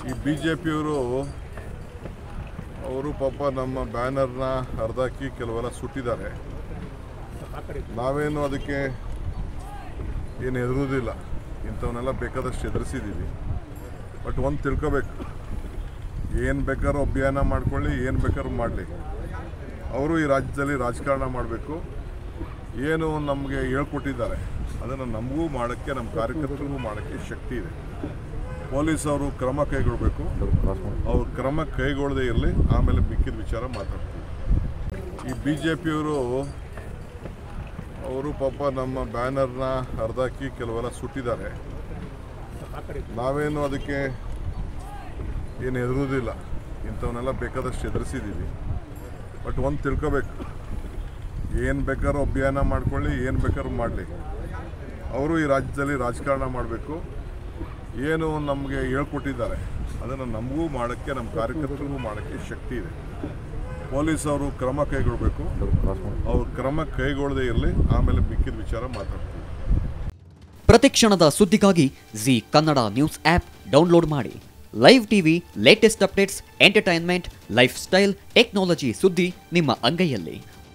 ಈ B J ಪಿಯವರು ಅವರು ಪಾಪ ನಮ್ಮ ಬ್ಯಾನರ್ನ ಹರಿದಾಕಿ ಕೆಲವೆಲ್ಲ ಸುಟ್ಟಿದ್ದಾರೆ ನಾವೇನು ಅದಕ್ಕೆ ಏನು ಹೆದರುವುದಿಲ್ಲ ಇಂಥವನ್ನೆಲ್ಲ ಬೇಕಾದಷ್ಟು ಎದುರಿಸಿದ್ದೀವಿ ಬಟ್ ಒಂದು ತಿಳ್ಕೊಬೇಕು ಏನು ಬೇಕಾದ್ರೂ ಅಭಿಯಾನ ಮಾಡ್ಕೊಳ್ಳಿ ಏನು ಬೇಕಾದ್ರೂ ಮಾಡಲಿ ಅವರು ಈ ರಾಜ್ಯದಲ್ಲಿ ರಾಜಕಾರಣ ಮಾಡಬೇಕು ಏನು ನಮಗೆ ಹೇಳ್ಕೊಟ್ಟಿದ್ದಾರೆ ಅದನ್ನು ನಮಗೂ ಮಾಡೋಕ್ಕೆ ನಮ್ಮ ಕಾರ್ಯಕರ್ತರಿಗೂ ಮಾಡೋಕ್ಕೆ ಶಕ್ತಿ ಇದೆ ಪೊಲೀಸ್ ಅವರು ಕ್ರಮ ಕೈಗೊಳ್ಳಬೇಕು ಅವ್ರು ಕ್ರಮ ಕೈಗೊಳ್ಳದೇ ಇರಲಿ ಆಮೇಲೆ ಮಿಕ್ಕಿದ ವಿಚಾರ ಮಾತಾಡ್ತೀವಿ ಈ ಬಿ ಜೆ ಪಿಯವರು ಅವರು ಪಾಪ ನಮ್ಮ ಬ್ಯಾನರ್ನ ಹರಿದಾಕಿ ಕೆಲವೆಲ್ಲ ಸುಟ್ಟಿದ್ದಾರೆ ನಾವೇನು ಅದಕ್ಕೆ ಏನು ಹೆದರುವುದಿಲ್ಲ ಇಂಥವನ್ನೆಲ್ಲ ಬೇಕಾದಷ್ಟು ಎದುರಿಸಿದ್ದೀವಿ ಬಟ್ ಒಂದು ತಿಳ್ಕೊಬೇಕು ಏನು ಬೇಕಾದ್ರೂ ಅಭಿಯಾನ ಮಾಡ್ಕೊಳ್ಳಿ ಏನು ಬೇಕಾದ್ರೂ ಮಾಡಲಿ ಅವರು ಈ ರಾಜ್ಯದಲ್ಲಿ ರಾಜಕಾರಣ ಮಾಡಬೇಕು ಏನು ನಮಗೆ ಹೇಳ್ಕೊಟ್ಟಿದ್ದಾರೆ ಅದನ್ನು ನಮಗೂ ಮಾಡೋಕ್ಕೆ ನಮ್ಮ ಕಾರ್ಯಕರ್ತರಿಗೂ ಮಾಡೋಕ್ಕೆ ಶಕ್ತಿ ಇದೆ ಪೊಲೀಸ್ ಅವರು ಕ್ರಮ ಕೈಗೊಳ್ಳಬೇಕು ಅವ್ರು ಕ್ರಮ ಕೈಗೊಳ್ಳದೇ ಇರಲಿ ಆಮೇಲೆ ಮಿಕ್ಕಿದ ವಿಚಾರ ಮಾತಾಡ್ತೀವಿ ಪ್ರತಿಕ್ಷಣದ ಸುದ್ದಿಗಾಗಿ Zee Kannada news app download ಮಾಡಿ live TV latest updates entertainment lifestyle technology ಸುದ್ದಿ ನಿಮ್ಮ ಅಂಗೈಯಲ್ಲಿ